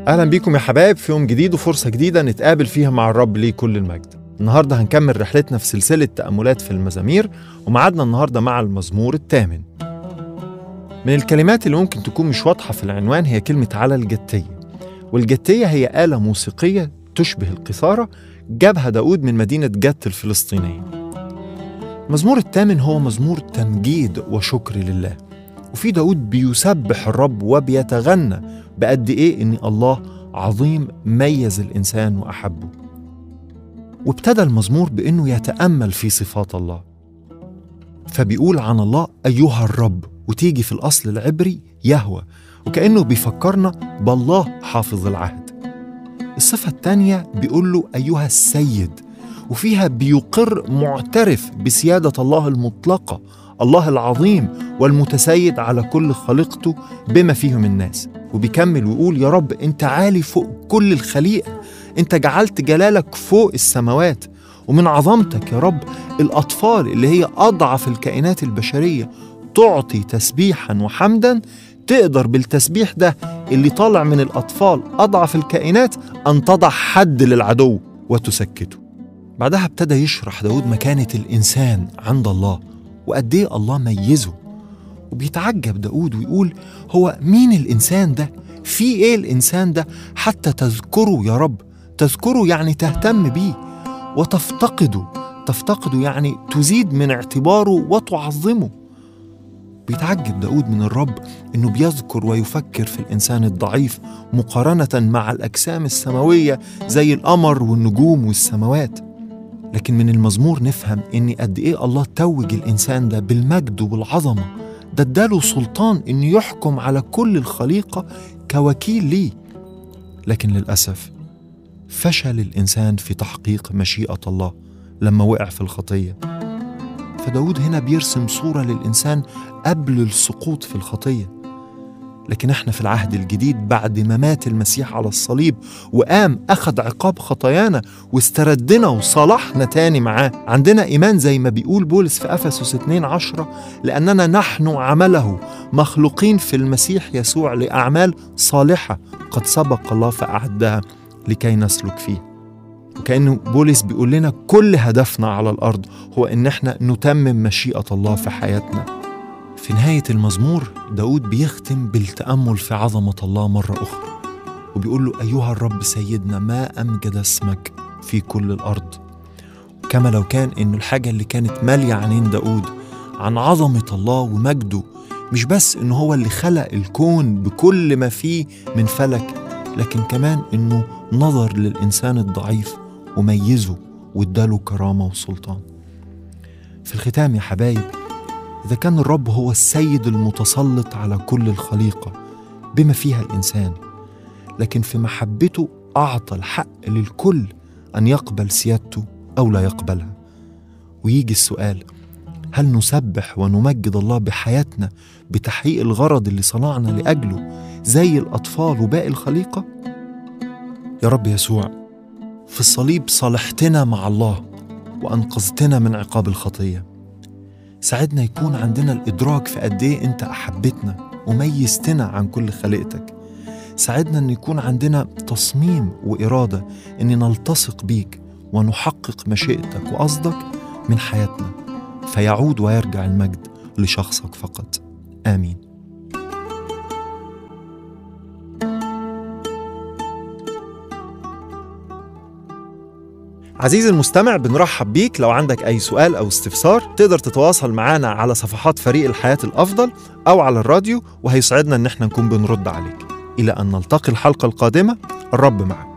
اهلا بيكم يا حبايب في يوم جديد وفرصه جديده نتقابل فيها مع الرب ليه كل المجد النهارده هنكمل رحلتنا في سلسله تاملات في المزامير ومعادنا النهارده مع المزمور الثامن من الكلمات اللي ممكن تكون مش واضحه في العنوان هي كلمه على الجتيه والجتيه هي اله موسيقيه تشبه القيثاره جابها داود من مدينه جت الفلسطينيه المزمور الثامن هو مزمور تمجيد وشكر لله وفي داود بيسبح الرب وبيتغنى بقد ايه ان الله عظيم ميز الانسان واحبه وابتدى المزمور بانه يتامل في صفات الله فبيقول عن الله ايها الرب وتيجي في الاصل العبري يهوى وكانه بيفكرنا بالله حافظ العهد الصفه الثانيه بيقول له ايها السيد وفيها بيقر معترف بسياده الله المطلقه الله العظيم والمتسيد على كل خليقته بما فيهم الناس وبيكمل ويقول يا رب انت عالي فوق كل الخليقه انت جعلت جلالك فوق السماوات ومن عظمتك يا رب الاطفال اللي هي اضعف الكائنات البشريه تعطي تسبيحا وحمدا تقدر بالتسبيح ده اللي طالع من الاطفال اضعف الكائنات ان تضع حد للعدو وتسكته بعدها ابتدى يشرح داود مكانه الانسان عند الله وقد ايه الله ميزه وبيتعجب داود ويقول هو مين الإنسان ده؟ في إيه الإنسان ده حتى تذكره يا رب تذكره يعني تهتم بيه وتفتقده تفتقده يعني تزيد من اعتباره وتعظمه بيتعجب داود من الرب انه بيذكر ويفكر في الانسان الضعيف مقارنه مع الاجسام السماويه زي القمر والنجوم والسماوات لكن من المزمور نفهم ان قد ايه الله توج الانسان ده بالمجد والعظمه ده اداله سلطان انه يحكم على كل الخليقه كوكيل ليه لكن للاسف فشل الانسان في تحقيق مشيئه الله لما وقع في الخطيه فداود هنا بيرسم صوره للانسان قبل السقوط في الخطيه لكن احنا في العهد الجديد بعد ما مات المسيح على الصليب وقام اخذ عقاب خطايانا واستردنا وصالحنا تاني معاه عندنا ايمان زي ما بيقول بولس في افسس 2 عشرة لاننا نحن عمله مخلوقين في المسيح يسوع لاعمال صالحه قد سبق الله فاعدها لكي نسلك فيه وكأنه بولس بيقول لنا كل هدفنا على الأرض هو إن احنا نتمم مشيئة الله في حياتنا في نهاية المزمور داود بيختم بالتأمل في عظمة الله مرة أخرى وبيقول له أيها الرب سيدنا ما أمجد اسمك في كل الأرض كما لو كان إنه الحاجة اللي كانت مالية عينين داود عن عظمة الله ومجده مش بس إنه هو اللي خلق الكون بكل ما فيه من فلك لكن كمان إنه نظر للإنسان الضعيف وميزه واداله كرامة وسلطان في الختام يا حبايب إذا كان الرب هو السيد المتسلط على كل الخليقة بما فيها الإنسان لكن في محبته أعطى الحق للكل أن يقبل سيادته أو لا يقبلها ويجي السؤال هل نسبح ونمجد الله بحياتنا بتحقيق الغرض اللي صنعنا لأجله زي الأطفال وباقي الخليقة؟ يا رب يسوع في الصليب صالحتنا مع الله وأنقذتنا من عقاب الخطيه ساعدنا يكون عندنا الإدراك في قد إيه أنت أحبتنا وميزتنا عن كل خليقتك ساعدنا أن يكون عندنا تصميم وإرادة أن نلتصق بيك ونحقق مشيئتك وقصدك من حياتنا فيعود ويرجع المجد لشخصك فقط آمين عزيزي المستمع بنرحب بيك لو عندك أي سؤال أو استفسار تقدر تتواصل معنا على صفحات فريق الحياة الأفضل أو على الراديو وهيسعدنا إن احنا نكون بنرد عليك إلى أن نلتقي الحلقة القادمة الرب معك